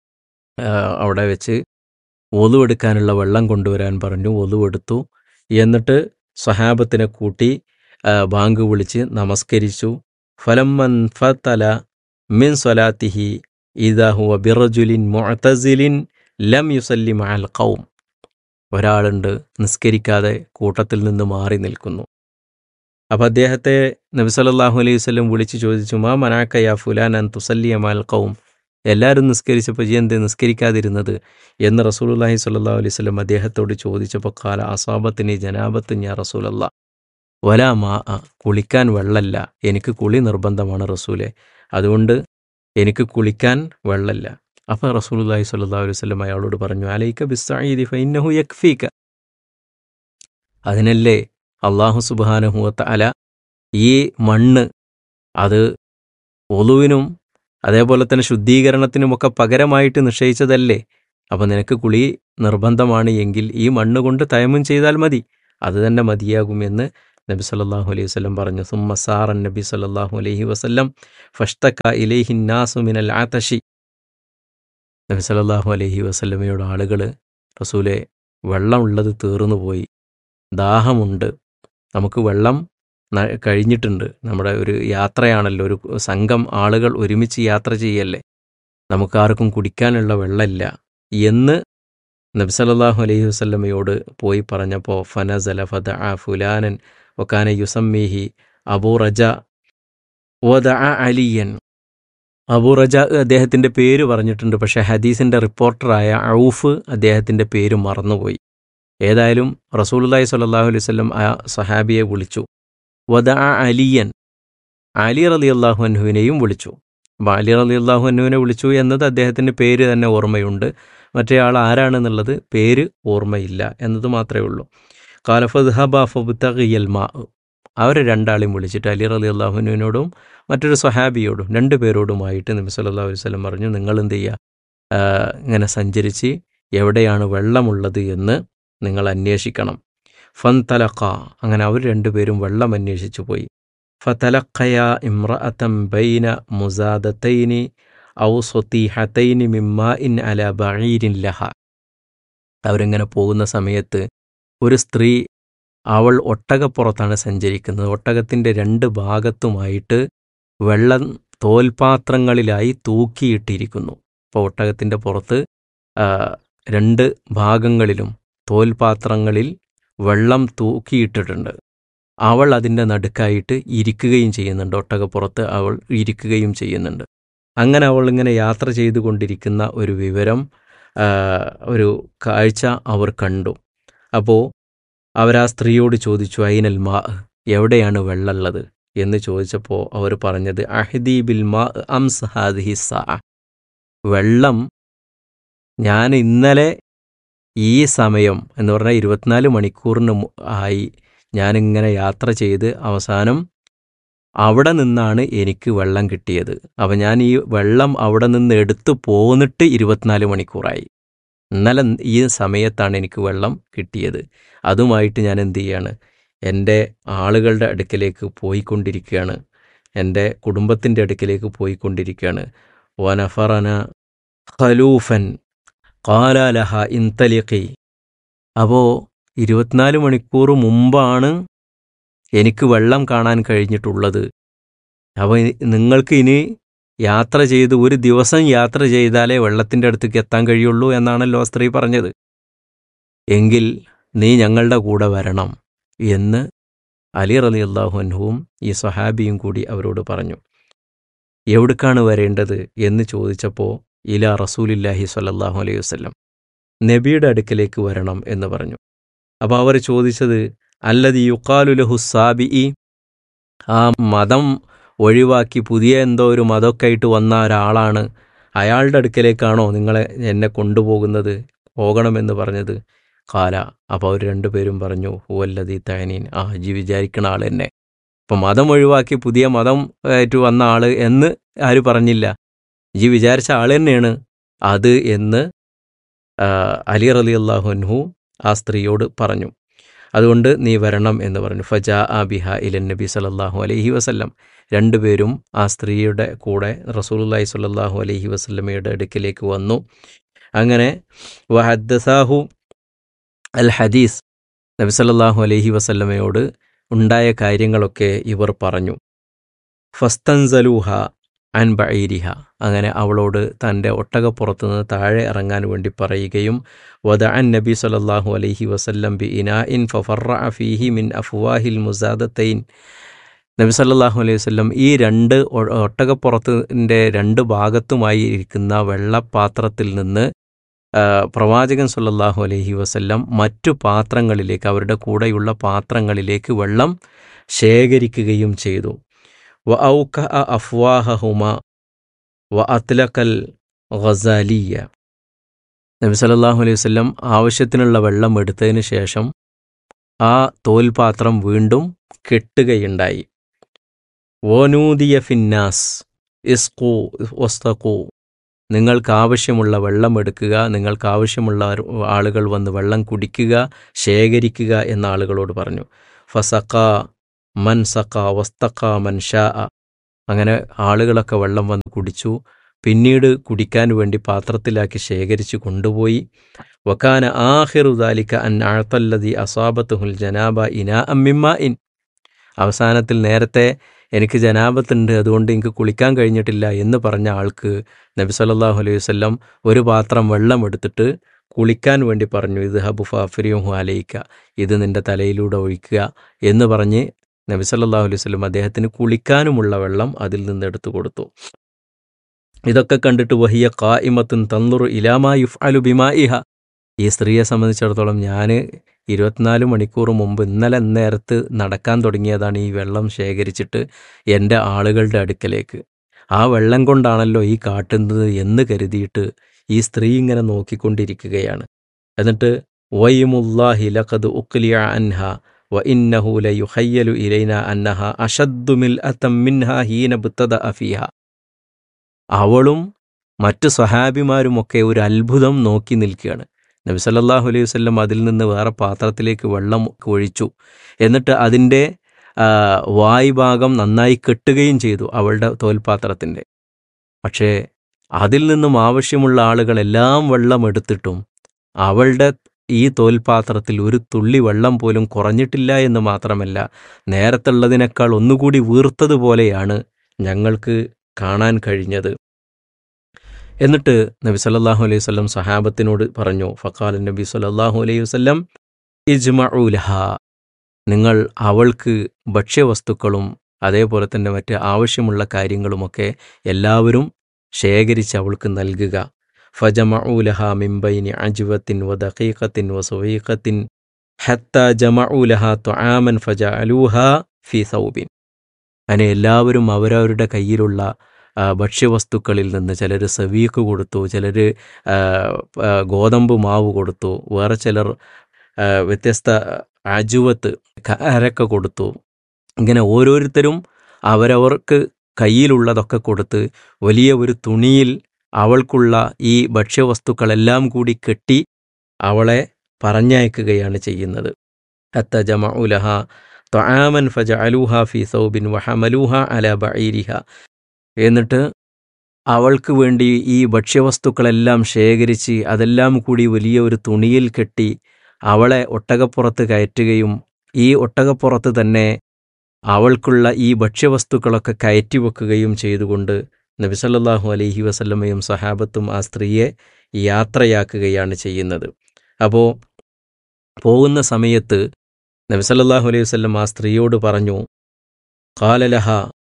ആ, അവിടെ വെച്ച് വധു എടുക്കാനുള്ള വെള്ളം കൊണ്ടുവരാൻ പറഞ്ഞു വധു എടുത്തു എന്നിട്ട് സ്വഹാബത്തിനെ കൂട്ടി ആ, ബാങ്ക് വിളിച്ച് നമസ്കരിച്ചു ഫലമ്മൻ ഫതല മിൻ സ്വലാത്തിഹി ഇദാ ഹുവ ബിറജുലിൻ മുഅ്തസിലിൻ ലം യുസല്ലി മഅൽ ഖൗം ഒരാളുണ്ട് നിസ്കരിക്കാതെ കൂട്ടത്തിൽ നിന്ന് മാറി നിൽക്കുന്നു അപ്പം അദ്ദേഹത്തെ നബി സല്ലല്ലാഹു അലൈഹി വസല്ലം വിളിച്ച് ചോദിച്ചു മാ മനാക്ക യാ ഫുലാൻ അൻ തുസല്ലിയ മഅൽ ഖൗം എല്ലാവരും നിസ്കരിച്ചപ്പോൾ ജി എന്ത് നിസ്കരിക്കാതിരുന്നത് എന്ന് റസൂലുള്ളാഹി സ്വല്ലല്ലാഹു അലൈഹി വസല്ലം അദ്ദേഹത്തോട് ചോദിച്ചപ്പോൾ കാല അസാബത്തിന് ജനാബത്ത് ഞാൻ റസൂലല്ല വലാ മാ അ, കുളിക്കാൻ വെള്ളല്ല എനിക്ക് കുളി നിർബന്ധമാണ് റസൂലെ അതുകൊണ്ട് എനിക്ക് കുളിക്കാൻ വെള്ളല്ല അപ്പോൾ റസൂലുള്ളാഹി സ്വല്ലല്ലാഹു അലൈഹി വസല്ലം അയാളോട് പറഞ്ഞു അലൈക ബിസ്സഈദി ഫഇന്നഹു യക്ഫീക അതിനല്ലേ അള്ളാഹു സുബ്ഹാനഹു വതആല ഈ മണ്ണ് അത് ഒളുവിനും അതേപോലെ തന്നെ ശുദ്ധീകരണത്തിനുമൊക്കെ പകരമായിട്ട് നിശ്ചയിച്ചതല്ലേ അപ്പം നിനക്ക് കുളി നിർബന്ധമാണ് എങ്കിൽ ഈ മണ്ണ് കൊണ്ട് തയമം ചെയ്താൽ മതി അത് തന്നെ മതിയാകുമെന്ന് നബി സല്ലല്ലാഹു അലൈഹി വസല്ലം പറഞ്ഞു സുമ്മ സാറൻ നബി സല്ലല്ലാഹു അലൈഹി വസല്ലം ഫഷ്തക ഇലൈഹി നാസു മിനൽ ആതശി നബി സല്ലല്ലാഹു അലൈഹി വസല്ലമയോട് ആളുകൾ റസൂലെ വെള്ളമുള്ളത് തീർന്നു പോയി ദാഹമുണ്ട് നമുക്ക് വെള്ളം ന- കഴിഞ്ഞിട്ടുണ്ട് നമ്മുടെ ഒരു യാത്രയാണല്ലോ ഒരു സംഘം ആളുകൾ ഒരുമിച്ച് യാത്ര ചെയ്യല്ലേ നമുക്കാർക്കും കുടിക്കാനുള്ള വെള്ളമില്ല എന്ന് നബി സല്ലല്ലാഹു അലൈഹി വസല്ലമയോട് പോയി പറഞ്ഞപ്പോൾ ഫനസല ഫദ ഫുലാനൻ വക്കാന യുസമ്മീഹി അബൂ റജ വദ അലിയൻ അബൂ റജ അദ്ദേഹത്തിൻ്റെ പേര് പറഞ്ഞിട്ടുണ്ട് പക്ഷേ ഹദീസിൻ്റെ റിപ്പോർട്ടറായ ഔഫ് അദ്ദേഹത്തിൻ്റെ പേര് മറന്നുപോയി ഏതായാലും റസൂലുള്ളാഹി സ്വല്ലല്ലാഹു അലൈഹി വസല്ലം ആ സഹാബിയെ വിളിച്ചു വദ അലിയൻ അലി റലി അള്ളാഹു അൻഹുവിനെയും വിളിച്ചു അപ്പോൾ അലി റലി അള്ളാഹു അൻഹുവിനെ വിളിച്ചു എന്നത് അദ്ദേഹത്തിൻ്റെ പേര് തന്നെ ഓർമ്മയുണ്ട് മറ്റേ ആൾ ആരാണെന്നുള്ളത് പേര് ഓർമ്മയില്ല എന്നത് മാത്രമേ ഉള്ളൂ കാലഫദ് ഹബ ഫബുത്തഖിയൽ മാ അവരെ രണ്ടാളെയും വിളിച്ചിട്ട് അലി റലി അള്ളാഹുനുവിനോടും മറ്റൊരു സഹാബിയോടും രണ്ട് പേരോടുമായിട്ട് നബി സല്ലല്ലാഹു അലൈഹി വസല്ലം പറഞ്ഞു നിങ്ങൾ എന്ത് ചെയ്യുക ആ, ഇങ്ങനെ സഞ്ചരിച്ച് എവിടെയാണ് വെള്ളമുള്ളത് എന്ന് നിങ്ങൾ അന്വേഷിക്കണം ഫൻ തലക്ക അങ്ങനെ അവർ രണ്ടുപേരും വെള്ളം അന്വേഷിച്ചു പോയി ഫതലക്കയ ഇമ്രഅത്തം ബൈന മുസാദത്തൈനി ഔ സ്വത്തീഹത്തൈനി മിമ്മ ഇൻ അല ബഈരിൻ ലഹ അവരിങ്ങനെ പോകുന്ന സമയത്ത് ഒരു സ്ത്രീ അവൾ ഒട്ടകപ്പുറത്താണ് സഞ്ചരിക്കുന്നത് ഒട്ടകത്തിൻ്റെ രണ്ട് ഭാഗത്തുമായിട്ട് വെള്ളം തോൽപാത്രങ്ങളിലായി തൂക്കിയിട്ടിരിക്കുന്നു അപ്പോൾ ഒട്ടകത്തിൻ്റെ പുറത്ത് ആ, രണ്ട് ഭാഗങ്ങളിലും തോൽപാത്രങ്ങളിൽ വെള്ളം തൂക്കിയിട്ടിട്ടുണ്ട് അവൾ അതിൻ്റെ നടുക്കായിട്ട് ഇരിക്കുകയും ചെയ്യുന്നുണ്ട് ഒട്ടകപ്പുറത്ത് അവൾ ഇരിക്കുകയും ചെയ്യുന്നുണ്ട് അങ്ങനെ അവൾ ഇങ്ങനെ യാത്ര ചെയ്തുകൊണ്ടിരിക്കുന്ന ഒരു വിവരം ആ, ഒരു കാഴ്ച അവർ കണ്ടു അപ്പോൾ അവരാ സ്ത്രീയോട് ചോദിച്ചു ഐനൽ മാ എവിടെയാണ് വെള്ളമുള്ളത് എന്ന് ചോദിച്ചപ്പോൾ അവർ പറഞ്ഞത് അഹദി ബിൽ മാ അംസ് ഹാദിഹി സാ വെള്ളം ഞാൻ ഇന്നലെ ഈ സമയം എന്ന് പറഞ്ഞാൽ ഇരുപത്തിനാല് മണിക്കൂറിന് മു- ആയി ഞാനിങ്ങനെ യാത്ര ചെയ്ത് അവസാനം അവിടെ നിന്നാണ് എനിക്ക് വെള്ളം കിട്ടിയത് അപ്പം ഞാൻ ഈ വെള്ളം അവിടെ നിന്ന് എടുത്തു പോന്നിട്ട് ഇരുപത്തിനാല് മണിക്കൂറായി ഇന്നലെ ഈ സമയത്താണ് എനിക്ക് വെള്ളം കിട്ടിയത് അതുമായിട്ട് ഞാൻ എന്ത് ചെയ്യാണ് എൻ്റെ ആളുകളുടെ അടുക്കലേക്ക് പോയിക്കൊണ്ടിരിക്കുകയാണ് എൻ്റെ കുടുംബത്തിൻ്റെ അടുക്കലേക്ക് പോയിക്കൊണ്ടിരിക്കുകയാണ് വനഫറന ഖലൂഫൻ കാലാലഹ ഇന്തലിഖി അപ്പോൾ ഇരുപത്തിനാല് മണിക്കൂർ മുമ്പാണ് എനിക്ക് വെള്ളം കാണാൻ കഴിഞ്ഞിട്ടുള്ളത് അപ്പോൾ നിങ്ങൾക്ക് ഇനി യാത്ര ചെയ്ത് ഒരു ദിവസം യാത്ര ചെയ്താലേ വെള്ളത്തിൻ്റെ അടുത്തേക്ക് എത്താൻ കഴിയുള്ളൂ എന്നാണല്ലോ ആ സ്ത്രീ പറഞ്ഞത് എങ്കിൽ നീ ഞങ്ങളുടെ കൂടെ വരണം എന്ന് അലി റലി അള്ളാഹുൻഹുവും ഈ സഹാബിയും കൂടി അവരോട് പറഞ്ഞു എവിടേക്കാണ് വരേണ്ടത് എന്ന് ചോദിച്ചപ്പോൾ ഇല റസൂലില്ലാഹി സ്വല്ലല്ലാഹു അലൈഹി വസല്ലം നബിയുടെ അടുക്കലേക്ക് വരണം എന്ന് പറഞ്ഞു അപ്പോൾ അവർ ചോദിച്ചത് അല്ലതി യുക്കാലു ലഹു സാബി ആ മതം ഒഴിവാക്കി പുതിയ എന്തോ ഒരു മതമൊക്കെ ആയിട്ട് വന്ന ഒരാളാണ് അയാളുടെ അടുക്കലേക്കാണോ നിങ്ങളെ എന്നെ കൊണ്ടുപോകുന്നത് പോകണമെന്ന് പറഞ്ഞത് കാല അപ്പോൾ അവർ രണ്ടുപേരും പറഞ്ഞു ഹുവല്ലതി തഹനീൻ ആ ജി വിചാരിക്കണ ആൾ തന്നെ അപ്പം മതം ഒഴിവാക്കി പുതിയ മതം ആയിട്ട് വന്ന ആള് എന്ന് ആര് പറഞ്ഞില്ല ജി വിചാരിച്ച ആൾ തന്നെയാണ് അത് എന്ന് ആ, അലി റലി അള്ളാഹുൻഹു ആ സ്ത്രീയോട് പറഞ്ഞു അതുകൊണ്ട് നീ വരണം എന്ന് പറഞ്ഞു ഫജാ ആ ബിഹ ഇലൻ നബി സല്ലല്ലാഹു അലൈഹി വസല്ലം രണ്ടുപേരും ആ സ്ത്രീയുടെ കൂടെ റസൂലുള്ളാഹി സ്വല്ലല്ലാഹു അലൈഹി വസല്ലമയുടെ അടുക്കിലേക്ക് വന്നു അങ്ങനെ വഹദ്ദസാഹു അൽ ഹദീസ് നബി സല്ലല്ലാഹു അലൈഹി വസല്ലമയോട് ഉണ്ടായ കാര്യങ്ങളൊക്കെ ഇവർ പറഞ്ഞു ഫസ്തൻസലൂഹ അൻ ബഈരിഹ അങ്ങനെ അവളോട് തൻ്റെ ഒട്ടകപ്പുറത്ത് നിന്ന് താഴെ ഇറങ്ങാൻ വേണ്ടി പറയുകയും വദ അൻ നബി സല്ലല്ലാഹു അലൈഹി വസല്ലം ബി ഇനാ ഇൻ ഫഫറ ഫീഹി മിൻ അഫ്വാഹിൽ മുസാദത്തൈൻ നബി സല്ലല്ലാഹു അലൈഹി വസല്ലം ഈ രണ്ട് ഒ- ഒട്ടകപ്പുറത്തിൻ്റെ രണ്ട് ഭാഗത്തുമായി ഇരിക്കുന്ന വെള്ളപ്പാത്രത്തിൽ നിന്ന് ആ, പ്രവാചകൻ സല്ലല്ലാഹു അലൈഹി വസല്ലം മറ്റു പാത്രങ്ങളിലേക്ക് അവരുടെ കൂടെയുള്ള പാത്രങ്ങളിലേക്ക് വെള്ളം ശേഖരിക്കുകയും ചെയ്തു വ ഔക അഫ്വാഹുമ വ അത്ലക്കൽ ഗസാലിയ നബി സല്ലല്ലാഹു അലൈഹി വസല്ലം ആവശ്യത്തിനുള്ള വെള്ളം എടുത്തതിന് ശേഷം ആ തോൽപാത്രം വീണ്ടും കെട്ടുകയുണ്ടായി വനൂദിയ ഫിന്നാസ് ഇസ്കു ഒസ്തഖു നിങ്ങൾക്ക് ആവശ്യമുള്ള വെള്ളം എടുക്കുക നിങ്ങൾക്ക് ആവശ്യമുള്ള ആളുകൾ വന്ന് വെള്ളം കുടിക്കുക ശേഖരിക്കുക എന്ന ആളുകളോട് പറഞ്ഞു ഫസക്ക മൻ സക്ക വസ്തക്ക മൻ ഷാ അങ്ങനെ ആളുകളൊക്കെ വെള്ളം വന്ന് കുടിച്ചു പിന്നീട് കുടിക്കാൻ വേണ്ടി പാത്രത്തിലാക്കി ശേഖരിച്ചു കൊണ്ടുപോയി വക്കാന ആഹിറു ദാലിക അൻ അഴത്തല്ലതി അസാബത്തുഹുൽ ജനാബ ഇനാ അമ്മിമ്മ ഇൻ അവസാനത്തിൽ നേരത്തെ എനിക്ക് ജനാബത്തുണ്ട് അതുകൊണ്ട് എനിക്ക് കുളിക്കാൻ കഴിഞ്ഞിട്ടില്ല എന്ന് പറഞ്ഞ ആൾക്ക് നബി സല്ലല്ലാഹു അലൈഹി വസല്ലം ഒരു പാത്രം വെള്ളം എടുത്തിട്ട് കുളിക്കാൻ വേണ്ടി പറഞ്ഞു ഇത് ഹബു ഫാഫിരിയും അലയിക്ക ഇത് നിന്റെ തലയിലൂടെ ഒഴിക്കുക എന്ന് പറഞ്ഞ് നബി സല്ലല്ലാഹു അലൈഹി വസല്ലം അദ്ദേഹത്തിന് കുളിക്കാനുമുള്ള വെള്ളം അതിൽ നിന്ന് എടുത്തു കൊടുത്തു ഇതൊക്കെ കണ്ടിട്ട് വഹിയ ഖായിമത്തുൻ തന്നുറു ഇലാമാ യുഫ് അലു ബിമാഇഹ ഈ സ്ത്രീയെ സംബന്ധിച്ചിടത്തോളം ഞാൻ ഇരുപത്തിനാല് മണിക്കൂർ മുമ്പ് ഇന്നലെ നേരത്ത് നടക്കാൻ തുടങ്ങിയതാണ് ഈ വെള്ളം ശേഖരിച്ചിട്ട് എൻ്റെ ആളുകളുടെ അടുക്കലേക്ക് ആ വെള്ളം കൊണ്ടാണല്ലോ ഈ കാട്ടുന്നത് എന്ന് കരുതിയിട്ട് ഈ സ്ത്രീ ഇങ്ങനെ നോക്കിക്കൊണ്ടിരിക്കുകയാണ് എന്നിട്ട് വൈമുല്ലാഹി ലഖദ് ഉക്ലിയ അൻഹ വ ഇന്നഹു ലയുഹയ്യലു ഇലൈന അന്നഹ അഷദ്ദു മിൽഅത്തം മിൻഹ ഹീന ബുത്തദ അഫീഹ അവളും മറ്റു സ്വഹാബിമാരുമൊക്കെ ഒരു അത്ഭുതം നോക്കി നിൽക്കുകയാണ് നബി സല്ലല്ലാഹു അലൈഹി വസല്ലം അതിൽ നിന്ന് വേറെ പാത്രത്തിലേക്ക് വെള്ളം ഒഴിച്ചു എന്നിട്ട് അതിൻ്റെ വായ്ഭാഗം നന്നായി കെട്ടുകയും ചെയ്തു അവളുടെ തോൽപാത്രത്തിൻ്റെ പക്ഷേ അതിൽ നിന്നും ആവശ്യമുള്ള ആളുകളെല്ലാം വെള്ളം എടുത്തിട്ടും അവളുടെ ഈ തോൽപാത്രത്തിൽ ഒരു തുള്ളി വെള്ളം പോലും കുറഞ്ഞിട്ടില്ല എന്ന് മാത്രമല്ല നേരത്തുള്ളതിനേക്കാൾ ഒന്നുകൂടി വീർത്തതുപോലെയാണ് ഞങ്ങൾക്ക് കാണാൻ കഴിഞ്ഞത് എന്നിട്ട് നബി സല്ലല്ലാഹു അലൈഹി വസല്ലം സഹാബത്തിനോട് പറഞ്ഞു ഫഖാൽ നബി സല്ലല്ലാഹു അലൈഹി വസല്ലം ഇജ്മഉലഹ നിങ്ങൾ അവൾക്ക് ഭക്ഷ്യവസ്തുക്കളും അതേപോലെ തന്നെ മറ്റ് ആവശ്യമുള്ള കാര്യങ്ങളുമൊക്കെ എല്ലാവരും ശേഖരിച്ച് അവൾക്ക് നൽകുക ഫജമഊലഹ മിംബൈനി അജ്വത്തിൻ വ ദഖീഖത്തിൻ വ സുവീഖത്തിൻ ഹത്ത ജമഊലഹ തുആമൻ ഫജഅലൂഹ ഫി സൗബിൻ അങ്ങനെ എല്ലാവരും അവരവരുടെ കയ്യിലുള്ള ഭക്ഷ്യവസ്തുക്കളിൽ നിന്ന് ചിലർ സവീക്ക് കൊടുത്തു ചിലർ ഗോതമ്പ് മാവ് കൊടുത്തു വേറെ ചിലർ വ്യത്യസ്ത അജുവത്ത് അരക്ക കൊടുത്തു ഇങ്ങനെ ഓരോരുത്തരും അവരവർക്ക് കയ്യിലുള്ളതൊക്കെ കൊടുത്ത് വലിയ ഒരു തുണിയിൽ അവൾക്കുള്ള ഈ ഭക്ഷ്യവസ്തുക്കളെല്ലാം കൂടി കെട്ടി അവളെ പറഞ്ഞയക്കുകയാണ് ചെയ്യുന്നത് ഹത്ത ജമഉലഹ ത്വആമൻ ഫജ അലൂഹ ഫി സൗബിൻ വഹമലൂഹ അല ബഈരിഹ എന്നിട്ട് അവൾക്ക് വേണ്ടി ഈ ഭക്ഷ്യവസ്തുക്കളെല്ലാം ശേഖരിച്ച് അതെല്ലാം കൂടി വലിയ ഒരു തുണിയിൽ കെട്ടി അവളെ ഒട്ടകപ്പുറത്ത് കയറ്റുകയും ഈ ഒട്ടകപ്പുറത്ത് തന്നെ അവൾക്കുള്ള ഈ ഭക്ഷ്യവസ്തുക്കളൊക്കെ കയറ്റി വെക്കുകയും ചെയ്തുകൊണ്ട് നബിസല്ലാഹു അലൈഹി വസല്ലമയും സഹാബത്തും ആ സ്ത്രീയെ യാത്രയാക്കുകയാണ് ചെയ്യുന്നത് അപ്പോൾ പോകുന്ന സമയത്ത് നബിസല്ലാഹു അലൈഹി വസല്ലം ആ സ്ത്രീയോട് പറഞ്ഞു കാലലഹ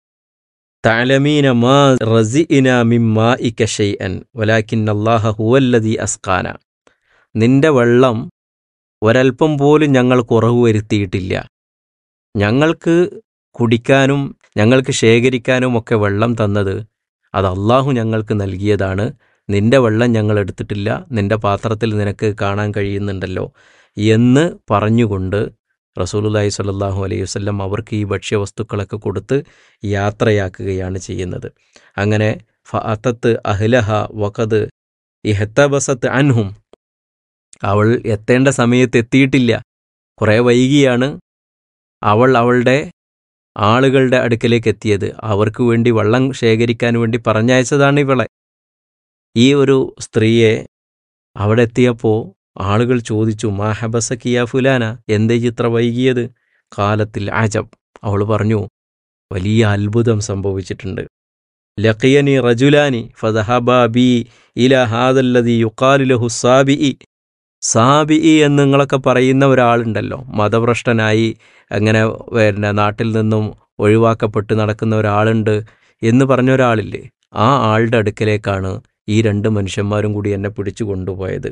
തഅലമീന മാ റസിഇന മിമ്മാ ഇക ഷൈഅൻ വലാകിൻ അല്ലാഹ ഹുവല്ലദി അസ്കാന നിന്റെ വെള്ളം ഒരൽപ്പം പോലും ഞങ്ങൾ കുറവ് വരുത്തിയിട്ടില്ല ഞങ്ങൾക്ക് കുടിക്കാനും ഞങ്ങൾക്ക് ശേഖരിക്കാനും ഒക്കെ വെള്ളം തന്നത് അത് അള്ളാഹു ഞങ്ങൾക്ക് നൽകിയതാണ് നിന്റെ വെള്ളം ഞങ്ങൾ എടുത്തിട്ടില്ല നിന്റെ പാത്രത്തിൽ നിനക്ക് കാണാൻ കഴിയുന്നുണ്ടല്ലോ എന്ന് പറഞ്ഞുകൊണ്ട് റസൂലുല്ലാഹി സ്വല്ലല്ലാഹു അലൈഹി വസല്ലം അവർക്ക് ഈ ഭക്ഷ്യവസ്തുക്കളൊക്കെ കൊടുത്ത് യാത്രയാക്കുകയാണ് ചെയ്യുന്നത് അങ്ങനെ ഫഅത്തത്ത് അഹ്ലഹ വഖദ് ഇഹത്തബസത്ത് അൻഹും അവൾ എത്തേണ്ട സമയത്ത് എത്തിയിട്ടില്ല കുറേ വൈകിയാണ് അവൾ അവളുടെ ആളുകളുടെ അടുക്കലേക്ക് എത്തിയത് അവർക്ക് വേണ്ടി വെള്ളം ശേഖരിക്കാൻ വേണ്ടി പറഞ്ഞയച്ചതാണ് ഇവളെ ഈ ഒരു സ്ത്രീയെ അവിടെ എത്തിയപ്പോൾ ആളുകൾ ചോദിച്ചു മാ ഹബസക്കിയ ഫുലാന എന്തേ ചിത്ര വൈകിയത് കാലത്തിൽ അജബ് അവൾ പറഞ്ഞു വലിയ അത്ഭുതം സംഭവിച്ചിട്ടുണ്ട് ലഖിയനി റജുലാനി ഫദഹബ ബി ഇല ഹാദല്ലതി യുക്കാലുലഹു സാബിഇ സാബിഇ എന്ന് നിങ്ങളൊക്കെ പറയുന്ന ഒരാളുണ്ടല്ലോ മതഭ്രഷ്ടനായി അങ്ങനെ പിന്നെ നാട്ടിൽ നിന്നും ഒഴിവാക്കപ്പെട്ട് നടക്കുന്ന ഒരാളുണ്ട് എന്ന് പറഞ്ഞ ഒരാളില്ലേ ആ ആളുടെ അടുക്കലേക്കാണ് ഈ രണ്ട് മനുഷ്യന്മാരും കൂടി എന്നെ പിടിച്ചു കൊണ്ടുപോയത്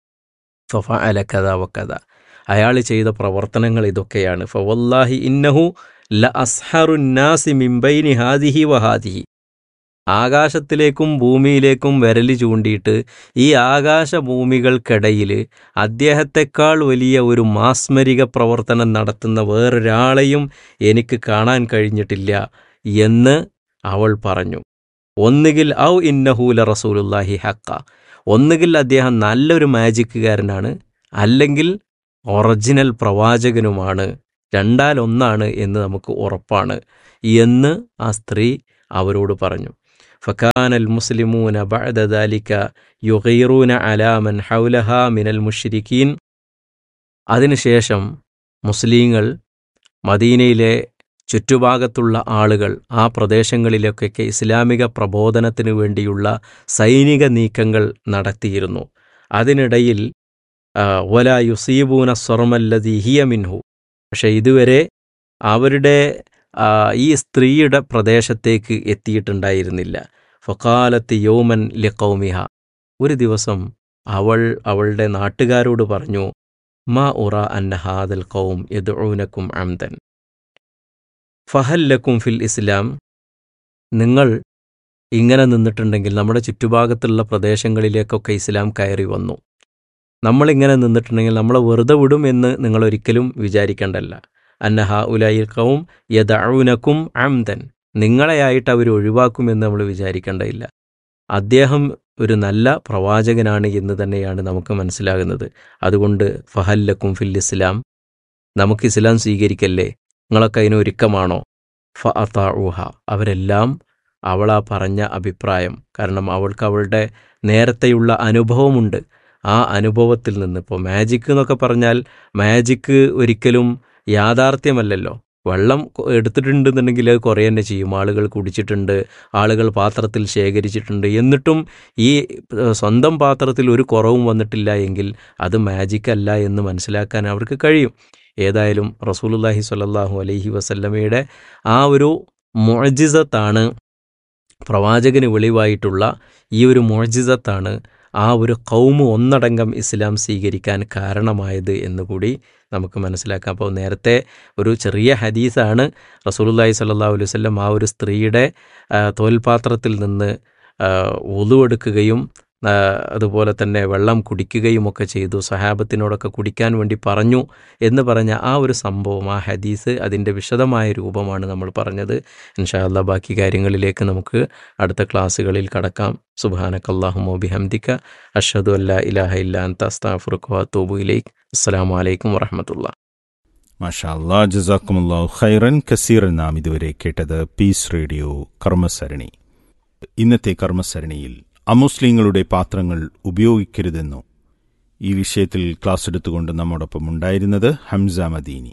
ഫഫ അല കഥ വക്കഥ അയാൾ ചെയ്ത പ്രവർത്തനങ്ങൾ ഇതൊക്കെയാണ് ഫവല്ലാഹി ഇന്നഹു ല അസ്ഹറുന്നാസി മിംബൈനി ഹാദിഹി വഹാദിഹി ആകാശത്തിലേക്കും ഭൂമിയിലേക്കും വിരലി ചൂണ്ടിയിട്ട് ഈ ആകാശഭൂമികൾക്കിടയിൽ അദ്ദേഹത്തെക്കാൾ വലിയ ഒരു മാസ്മരിക പ്രവർത്തനം നടത്തുന്ന വേറൊരാളെയും എനിക്ക് കാണാൻ കഴിഞ്ഞിട്ടില്ല എന്ന് അവൾ പറഞ്ഞു ഒന്നുകിൽ ഔ ഇന്നഹൂല റസൂലുല്ലാഹി ഹക്ക ഒന്നുകിൽ അദ്ദേഹം നല്ലൊരു മാജിക്കുകാരനാണ് അല്ലെങ്കിൽ ഒറിജിനൽ പ്രവാചകനുമാണ് രണ്ടാലൊന്നാണ് എന്ന് നമുക്ക് ഉറപ്പാണ് എന്ന് ആ സ്ത്രീ അവരോട് പറഞ്ഞു ഫക്കാന മുസ്ലിമൂന ബഅദ ദാലിക യുഗൈറൂന അലാമൻ ഹൗലഹ മിനൽ മുഷ്രിക്കീൻ അതിനുശേഷം മുസ്ലിങ്ങൾ മദീനയിലെ ചുറ്റുഭാഗത്തുള്ള ആളുകൾ ആ പ്രദേശങ്ങളിലൊക്കെ ഇസ്ലാമിക പ്രബോധനത്തിനു വേണ്ടിയുള്ള സൈനിക നീക്കങ്ങൾ നടത്തിയിരുന്നു അതിനിടയിൽ വല യുസീബൂന സ്വർമല്ലതി ഹിയ മിൻഹു പക്ഷെ ഇതുവരെ അവരുടെ ഈ സ്ത്രീയുടെ പ്രദേശത്തേക്ക് എത്തിയിട്ടുണ്ടായിരുന്നില്ല ഫക്കാലത്ത് യോമൻ ലിഖൗമിഹ ഒരു ദിവസം അവൾ അവളുടെ നാട്ടുകാരോട് പറഞ്ഞു മാ ഉറ അന്ന ഹാദൽ കൗം യദ്ഊനക്കും അംദൻ ഫഹല്ലക്കും ഫിൽ ഇസ്ലാം നിങ്ങൾ ഇങ്ങനെ നിന്നിട്ടുണ്ടെങ്കിൽ നമ്മുടെ ചുറ്റുഭാഗത്തുള്ള പ്രദേശങ്ങളിലേക്കൊക്കെ ഇസ്ലാം കയറി വന്നു നമ്മളിങ്ങനെ നിന്നിട്ടുണ്ടെങ്കിൽ നമ്മളെ വെറുതെ വിടും എന്ന് നിങ്ങൾ ഒരിക്കലും വിചാരിക്കേണ്ടല്ല അന്നഹ ഉലയിക്കവും യദഊനക്കും അംദൻ നിങ്ങളെയായിട്ട് അവർ ഒഴിവാക്കുമെന്ന് നമ്മൾ വിചാരിക്കേണ്ടതില്ല അദ്ദേഹം ഒരു നല്ല പ്രവാചകനാണ് എന്ന് തന്നെയാണ് നമുക്ക് മനസ്സിലാകുന്നത് അതുകൊണ്ട് ഫഹല്ലക്കും ഫിൽ ഇസ്ലാം നമുക്ക് ഇസ്ലാം സ്വീകരിക്കല്ലേ നിങ്ങളൊക്കെ അതിന് ഒരുക്കമാണോ ഫ അത്താഊഹ അവരെല്ലാം അവളാ പറഞ്ഞ അഭിപ്രായം കാരണം അവൾക്ക് അവളുടെ നേരത്തെയുള്ള അനുഭവമുണ്ട് ആ അനുഭവത്തിൽ നിന്ന് ഇപ്പോൾ മാജിക് എന്നൊക്കെ പറഞ്ഞാൽ മാജിക് ഒരിക്കലും യാഥാർത്ഥ്യമല്ലല്ലോ വെള്ളം കൊ- എടുത്തിട്ടുണ്ടെന്നുണ്ടെങ്കിൽ അത് കുറേ തന്നെ ചെയ്യും ആളുകൾ കുടിച്ചിട്ടുണ്ട് ആളുകൾ പാത്രത്തിൽ ശേഖരിച്ചിട്ടുണ്ട് എന്നിട്ടും ഈ ഏഹ്, സ്വന്തം പാത്രത്തിൽ ഒരു കുറവും വന്നിട്ടില്ല എങ്കിൽ അത് മാജിക് അല്ല എന്ന് മനസ്സിലാക്കാൻ അവർക്ക് കഴിയും ഏതായാലും റസൂലുല്ലാഹി സ്വല്ലല്ലാഹു അലൈഹി വസല്ലമയുടെ ആ ഒരു മുഅജിസത്താണ് പ്രവാചകന് വെളിവായിട്ടുള്ള ഈ ഒരു മുഅജിസത്താണ് ആ ഒരു കൗമ് ഒന്നടങ്കം ഇസ്ലാം സ്വീകരിക്കാൻ കാരണമായത് എന്നുകൂടി നമുക്ക് മനസ്സിലാക്കാം അപ്പോൾ നേരത്തെ ഒരു ചെറിയ ഹദീസാണ് റസൂലുള്ളാഹി സ്വല്ലല്ലാഹു അലൈഹി വസല്ലം ആ ഒരു സ്ത്രീയുടെ ആ, തോൽപാത്രത്തിൽ നിന്ന് ഒതു എടുക്കുകയും ആ, അതുപോലെ തന്നെ വെള്ളം കുടിക്കുകയും ഒക്കെ ചെയ്തു സഹാബത്തിനോടൊക്കെ കുടിക്കാൻ വേണ്ടി പറഞ്ഞു എന്ന് പറഞ്ഞ ആ ഒരു സംഭവം ആ ഹദീസ് അതിൻ്റെ വിശദമായ രൂപമാണ് നമ്മൾ പറഞ്ഞത് ഇൻഷാല്ല ബാക്കി കാര്യങ്ങളിലേക്ക് നമുക്ക് അടുത്ത ക്ലാസ്സുകളിൽ കടക്കാം സുബാനക്കല്ലാഹുമോ ബിഹംദിക്ക അഷദു അല്ല ഇലാഹ ഇല്ല അന്ത അസ്താഫുറുഖ് വാത്തൂബു ഇലൈക്ക് അസ്സലാമു അലൈക്കും വറഹമത്തുള്ള മാഷാ അല്ലാ ജസാക്കുമുല്ലാഹു ഖൈറൻ കസീറൻ നാം ഇതുവരെ കേട്ടത് പീസ് റേഡിയോ കർമ്മസരണി ഇന്നത്തെ കർമ്മസരണിയിൽ അമുസ്ലിങ്ങളുടെ പാത്രങ്ങൾ ഉപയോഗിക്കരുതെന്നോ ഈ വിഷയത്തിൽ ക്ലാസ് എടുത്തുകൊണ്ട് നമ്മോടൊപ്പം ഉണ്ടായിരുന്നത് ഹംസ മദീനി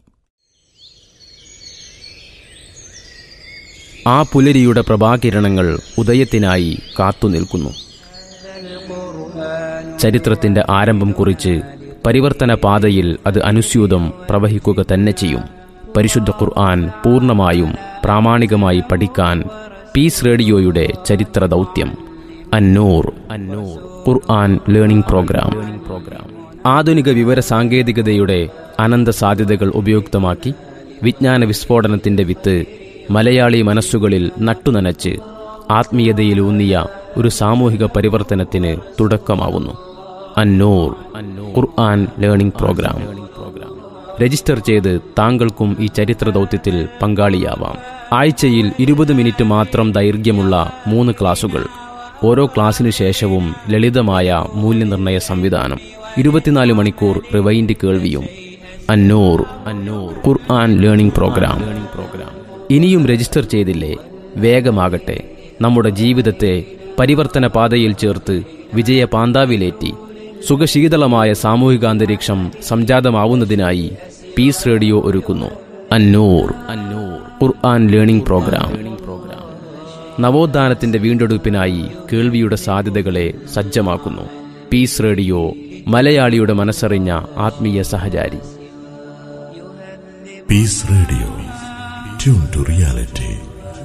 ആ പുലരിയുടെ പ്രഭാകിരണങ്ങൾ ഉദയത്തിനായി കാത്തുനിൽക്കുന്നു ചരിത്രത്തിന്റെ ആരംഭം കുറിച്ച് പരിവർത്തന പാതയിൽ അത് അനുസ്യൂതം പ്രവഹിക്കുക തന്നെ ചെയ്യും പരിശുദ്ധ ഖുർആൻ പൂർണ്ണമായും പ്രാമാണികമായി പഠിക്കാൻ പീസ് റേഡിയോയുടെ ചരിത്ര ദൗത്യം അന്നൂർ അന്നൂർ ഖുർആൻ ലേണിംഗ് പ്രോഗ്രാം ആധുനിക വിവര സാങ്കേതികതയുടെ അനന്ത സാധ്യതകൾ ഉപയുക്തമാക്കി വിജ്ഞാന വിസ്ഫോടനത്തിന്റെ വിത്ത് മലയാളി മനസ്സുകളിൽ നട്ടുനനച്ച് ആത്മീയതയിലൂന്നിയ ഒരു സാമൂഹിക പരിവർത്തനത്തിന് തുടക്കമാവുന്നു Annoor Quran learning program register ചെയ്ത് താങ്കൾക്കും ഈ ചരിത്ര ദൗത്യത്തിൽ പങ്കാളിയാവാം ആഴ്ചയിൽ ഇരുപത് മിനിറ്റ് മാത്രം ദൈർഘ്യമുള്ള മൂന്ന് ക്ലാസുകൾ ഓരോ ക്ലാസ്സിനു ശേഷവും ലളിതമായ മൂല്യനിർണ്ണയ സംവിധാനം ഇരുപത്തിനാല് മണിക്കൂർ റിവൈൻഡ് കേൾവിയും Annoor Annoor Quran learning program ഇനിയും രജിസ്റ്റർ ചെയ്തില്ലേ വേഗമാകട്ടെ നമ്മുടെ ജീവിതത്തെ പരിവർത്തന പാതയിൽ ചേർത്ത് വിജയ പാന്താവിലേറ്റി സുഖശീതളമായ സാമൂഹികാന്തരീക്ഷം സംജാതമാവുന്നതിനായി പീസ് റേഡിയോ ഒരുക്കുന്നു അന്നൂർ അന്നൂർ ഖുർആൻ ലേണിംഗ് പ്രോഗ്രാം നവോത്ഥാനത്തിന്റെ വീണ്ടെടുപ്പിനായി കേൾവിയുടെ സാധ്യതകളെ സജ്ജമാക്കുന്നു പീസ് റേഡിയോ മലയാളിയുടെ മനസ്സറിഞ്ഞ ആത്മീയ സഹചാരി Peace Radio. Tune to reality.